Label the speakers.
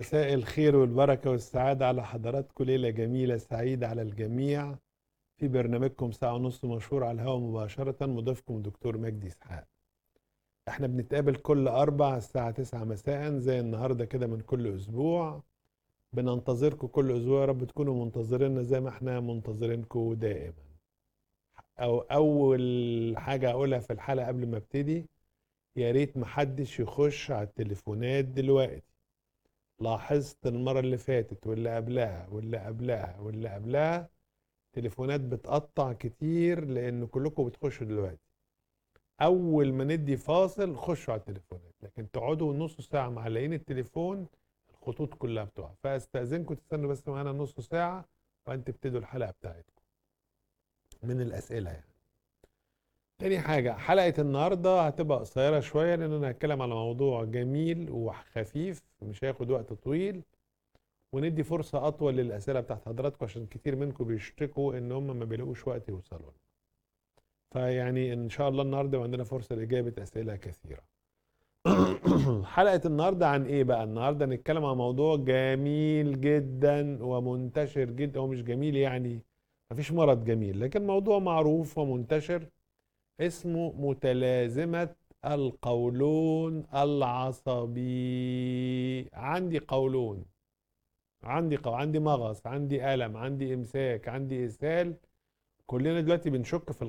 Speaker 1: مساء الخير والبركة والسعادة على حضراتكم ليلة جميلة سعيدة على الجميع في برنامجكم ساعة ونص مشهور على الهواء مباشرة مضيفكم دكتور مجدي اسحاق احنا بنتقابل كل أربع الساعة تسعة مساء زي النهاردة كده من كل أسبوع بننتظركم كل أسبوع يا رب تكونوا منتظريننا زي ما احنا منتظرينكم دائما أو أول حاجة أقولها في الحلقة قبل ما ابتدي يا ريت محدش يخش على التليفونات دلوقتي لاحظت المرة اللي فاتت واللي قبلها واللي قبلها واللي قبلها تليفونات بتقطع كتير لأن كلكم بتخشوا دلوقتي أول ما ندي فاصل خشوا على التليفونات لكن تقعدوا نص ساعة معلقين التليفون الخطوط كلها بتقع فأستأذنكم تستنوا بس معانا نص ساعة وأنت تبتدوا الحلقة بتاعتكم من الأسئلة يعني تاني حاجة حلقة النهاردة هتبقى قصيرة شوية لأن أنا هتكلم على موضوع جميل وخفيف مش هياخد وقت طويل وندي فرصة أطول للأسئلة بتاعت حضراتكم عشان كتير منكم بيشتكوا إن هم ما بيلاقوش وقت يوصلوا لنا. فيعني إن شاء الله النهاردة يبقى عندنا فرصة لإجابة أسئلة كثيرة. حلقة النهاردة عن إيه بقى؟ النهاردة نتكلم عن موضوع جميل جدا ومنتشر جدا هو مش جميل يعني مفيش مرض جميل لكن موضوع معروف ومنتشر اسمه متلازمة القولون العصبي عندي قولون عندي قو... عندي مغص عندي ألم عندي إمساك عندي إسهال كلنا دلوقتي بنشك في